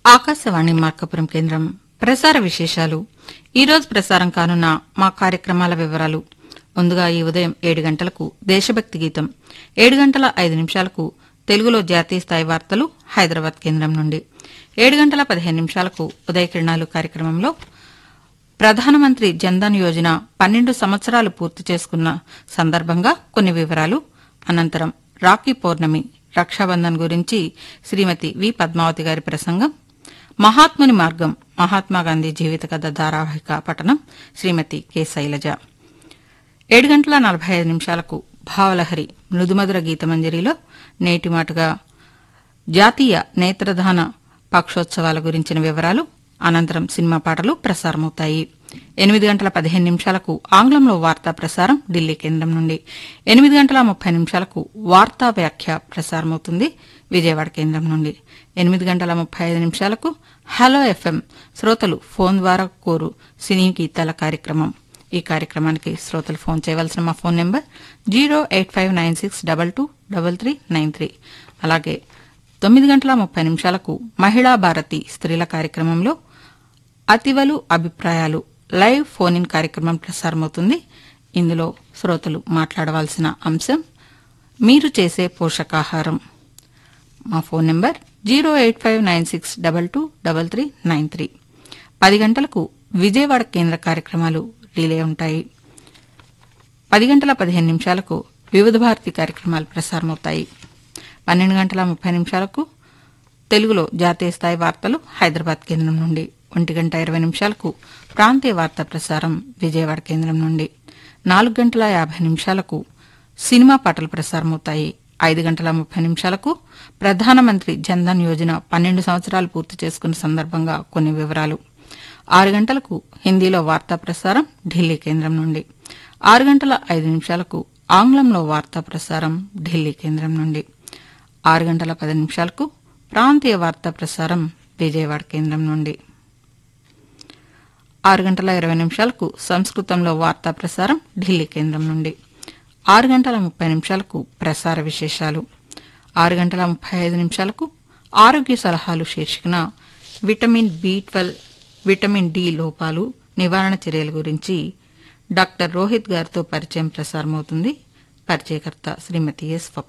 ఆకాశవాణి మార్కపురం కేంద్రం ప్రసార విశేషాలు ఈరోజు ప్రసారం కానున్న మా కార్యక్రమాల వివరాలు ముందుగా ఈ ఉదయం ఏడు గంటలకు దేశభక్తి గీతం ఏడు గంటల ఐదు నిమిషాలకు తెలుగులో జాతీయ స్థాయి వార్తలు హైదరాబాద్ కేంద్రం నుండి ఏడు గంటల పదిహేను నిమిషాలకు ఉదయ కిరణాలు కార్యక్రమంలో ప్రధానమంత్రి జన్ధన్ యోజన పన్నెండు సంవత్సరాలు పూర్తి చేసుకున్న సందర్భంగా కొన్ని వివరాలు అనంతరం రాఖీ పౌర్ణమి రక్షాబంధన్ గురించి శ్రీమతి వి పద్మావతి గారి ప్రసంగం మహాత్ముని మార్గం మహాత్మాగాంధీ జీవిత కథ ధారావాహిక పఠనం శ్రీమతి కె శైలజ ఏడు గంటల నలభై ఐదు నిమిషాలకు భావలహరి మృదుమధుర గీతమంజరిలో నేటి మాటుగా జాతీయ నేత్రదాన పక్షోత్సవాల గురించిన వివరాలు అనంతరం సినిమా పాటలు ప్రసారమవుతాయి ఎనిమిది గంటల పదిహేను నిమిషాలకు ఆంగ్లంలో వార్తా ప్రసారం ఢిల్లీ కేంద్రం నుండి ఎనిమిది గంటల ముప్పై నిమిషాలకు వార్తా వ్యాఖ్య ప్రసారమవుతుంది విజయవాడ కేంద్రం నుండి ఎనిమిది గంటల ముప్పై ఐదు నిమిషాలకు హలో ఎఫ్ఎం శ్రోతలు ఫోన్ ద్వారా కోరు సినీ గీతాల కార్యక్రమం ఈ కార్యక్రమానికి శ్రోతలు ఫోన్ చేయవలసిన మా phone number zero eight five nine six double two double three nine three అలాగే తొమ్మిది గంటల ముప్పై నిమిషాలకు మహిళా భారతి స్త్రీల కార్యక్రమంలో అతివలు అభిప్రాయాలు లైవ్ ఫోన్ ఇన్ కార్యక్రమం ప్రసారమవుతుంది ఇందులో శ్రోతలు మాట్లాడవలసిన అంశం మీరు చేసే పోషకాహారం మా phone number zero eight five nine six double two double three nine three పది గంటలకు విజయవాడ కేంద్ర కార్యక్రమాలు రిలే ఉంటాయి పది గంటల పదిహేను నిమిషాలకు వివిధ భారతి కార్యక్రమాలు ప్రసారమవుతాయి పన్నెండు గంటల ముప్పై నిమిషాలకు తెలుగులో జాతీయ స్థాయి వార్తలు హైదరాబాద్ కేంద్రం నుండి ఒంటి గంట ఇరవై నిమిషాలకు ప్రాంతీయ వార్తా ప్రసారం విజయవాడ కేంద్రం నుండి నాలుగు గంటల యాభై నిమిషాలకు సినిమా పాటలు ప్రసారమవుతాయి ఐదు గంటల ముప్పై నిమిషాలకు ప్రధానమంత్రి జన్ధన్ యోజన పన్నెండు సంవత్సరాలు పూర్తి చేసుకున్న సందర్భంగా కొన్ని వివరాలు ఆరు గంటలకు హిందీలో వార్తా ప్రసారం ఢిల్లీ కేంద్రం నుండి ఆరు గంటల ఐదు నిమిషాలకు ఆంగ్లంలో వార్తా ప్రసారం ఢిల్లీ కేంద్రం నుండి ఆరు గంటల పది నిమిషాలకు ప్రాంతీయ వార్తా ప్రసారం విజయవాడ కేంద్రం నుండి ఆరు గంటల ఇరవై నిమిషాలకు సంస్కృతంలో వార్తా ప్రసారం ఢిల్లీ కేంద్రం నుండి ఆరు గంటల ముప్పై నిమిషాలకు ప్రసార విశేషాలు ఆరు గంటల ముప్పై ఐదు నిమిషాలకు ఆరోగ్య సలహాలు శీర్షికన vitamin B twelve vitamin D లోపాలు నివారణ చర్యల గురించి డాక్టర్ రోహిత్ గారితో పరిచయం ప్రసారమవుతుంది పరిచయకర్త శ్రీమతి ఎస్ స్వప్న